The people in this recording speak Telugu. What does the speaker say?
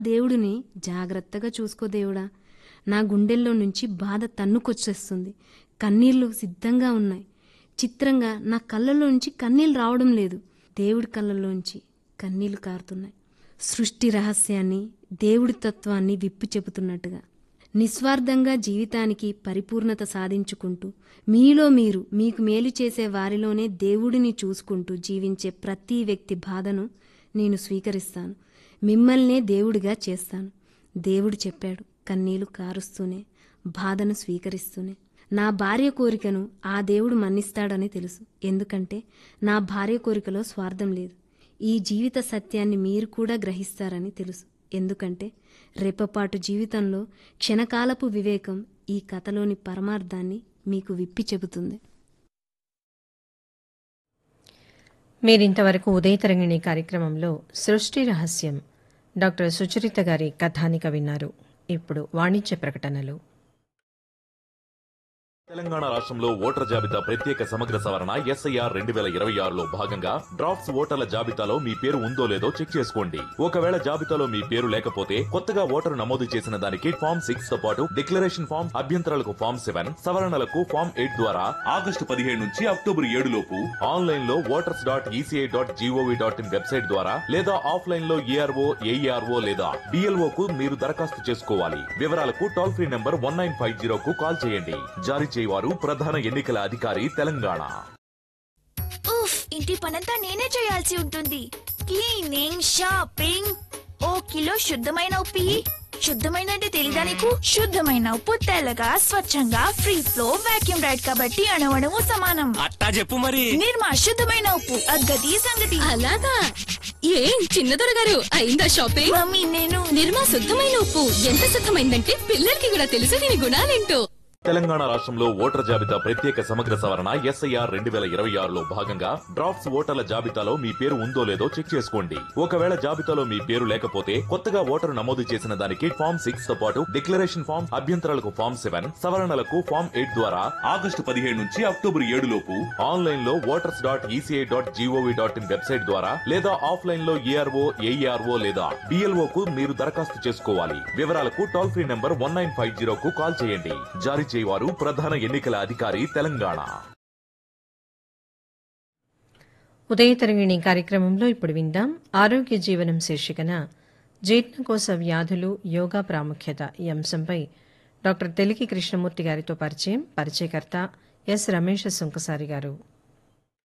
దేవుడిని జాగ్రత్తగా చూసుకో దేవుడా నా గుండెల్లో నుంచి బాధ తన్నుకొచ్చేస్తుంది కన్నీళ్లు సిద్ధంగా ఉన్నాయి చిత్రంగా నా కళ్ళలోంచి కన్నీళ్ళు రావడం లేదు దేవుడి కళ్ళలోంచి కన్నీళ్లు కారుతున్నాయి సృష్టి రహస్యాన్ని దేవుడి తత్వాన్ని విప్పి చెబుతున్నట్టుగా నిస్వార్థంగా జీవితానికి పరిపూర్ణత సాధించుకుంటూ మీలో మీరు మీకు మేలు చేసే వారిలోనే దేవుడిని చూసుకుంటూ జీవించే ప్రతి వ్యక్తి బాధను నేను స్వీకరిస్తాను మిమ్మల్నే దేవుడిగా చేస్తాను దేవుడు చెప్పాడు కన్నీళ్లు కారుస్తూనే బాధను స్వీకరిస్తూనే నా భార్య కోరికను ఆ దేవుడు మన్నిస్తాడని తెలుసు ఎందుకంటే నా భార్య కోరికలో స్వార్థం లేదు ఈ జీవిత సత్యాన్ని మీరు కూడా గ్రహిస్తారని తెలుసు ఎందుకంటే రెప్పపాటు జీవితంలో క్షణకాలపు వివేకం ఈ కథలోని పరమార్థాన్ని మీకు విప్పి చెబుతుంది మీరింతవరకు ఉదయతరంగిణి కార్యక్రమంలో సృష్టి రహస్యం డాక్టర్ సుచరిత గారి కథానిక విన్నారు ఇప్పుడు వాణిజ్య ప్రకటనలు తెలంగాణ రాష్ట్రంలో ఓటర్ జాబితా ప్రత్యేక సమగ్ర సవరణ ఎస్ఐఆర్ రెండు వేల ఇరవై ఆరులో భాగంగా డ్రాఫ్ట్స్ ఓటర్ల జాబితాలో మీ పేరు ఉందో లేదో చెక్ చేసుకోండి ఒకవేళ జాబితాలో మీ పేరు లేకపోతే కొత్తగా ఓటరు నమోదు చేసిన దానికి ఫామ్ సిక్స్ తో పాటు డిక్లరేషన్ ఫామ్ అభ్యంతరాలకు ఫామ్ సెవెన్ సవరణలకు ఫామ్ ఎయిట్ ద్వారా ఆగస్టు పదిహేడు నుంచి అక్టోబర్ ఏడు లోపు ఆన్లైన్ లో voters dot ECI dot gov dot in website ద్వారా లేదా ఆఫ్లైన్ లో ఏఆర్ఓ ఏఈఆర్ఓ లేదా డిఎల్ఓ కు మీరు దరఖాస్తు చేసుకోవాలి వివరాలకు toll free number one nine five zero కు కాల్ చేయండి జారీ చేయవారు ప్రధాన ఎన్నికల అధికారి తెలంగాణ ఉఫ్ ఇంటి పనంతా నేనే చేయాల్సి ఉంటుంది క్లీనింగ్ షాపింగ్ ఓ కిలో శుద్ధమైన ఉప్పి శుద్ధమైన అంటే తెలీదా నీకు శుద్ధమైన ఉప్పు తెల్లగా స్వచ్ఛంగా ఫ్రీ ఫ్లో వాక్యూమ్ రైడ్ కాబట్టి అణవణము సమానం అట్టా చెప్పు మరి నిర్మా శుద్ధమైన ఉప్పు అగ్గది సంగతి అలాగా ఏం చిన్నదొర గారు అయిందా షాపింగ్ మమ్మీ నేను నిర్మా శుద్ధమైన ఉప్పు ఎంత శుద్ధమైందంటే పిల్లలకి కూడా తెలుసు దీని గుణాలేంటో తెలంగాణ రాష్ట్రంలో ఓటర్ జాబితా ప్రత్యేక సమగ్ర సవరణ ఎస్ఐఆర్ రెండు వేల ఇరవై ఆరులో భాగంగా డ్రాఫ్ట్స్ ఓటర్ల జాబితాలో మీ పేరు ఉందో లేదో చెక్ చేసుకోండి ఒకవేళ జాబితాలో మీ పేరు లేకపోతే కొత్తగా ఓటరు నమోదు చేసిన దానికి ఫామ్ సిక్స్ తో పాటు డిక్లరేషన్ ఫామ్ అభ్యంతరాలకు ఫామ్ సెవెన్ సవరణలకు ఫామ్ ఎయిట్ ద్వారా ఆగస్టు పదిహేడు నుంచి అక్టోబర్ ఏడు లోపు ఆన్లైన్ లో voters dot ECI dot gov dot in website ద్వారా లేదా ఆఫ్లైన్ లో ఏఆర్ఓ ఏఈఆర్ఓ లేదా డిఎల్ఓ కు మీరు దరఖాస్తు చేసుకోవాలి వివరాలకు toll free number one nine five zero కు కాల్ చేయండి జారీ చేయవారు ప్రధాన ఎన్నికల అధికారి తెలంగాణ ఉదయతరంగిణి కార్యక్రమంలో ఇప్పుడు విందాం ఆరోగ్య జీవనం శీర్షికన జీర్ణకోశ వ్యాధులు యోగా ప్రాముఖ్యత ఈ అంశంపై డాక్టర్ తెలికి కృష్ణమూర్తి గారితో పరిచయం పరిచయకర్త ఎస్ రమేష్ సుంకసారి గారు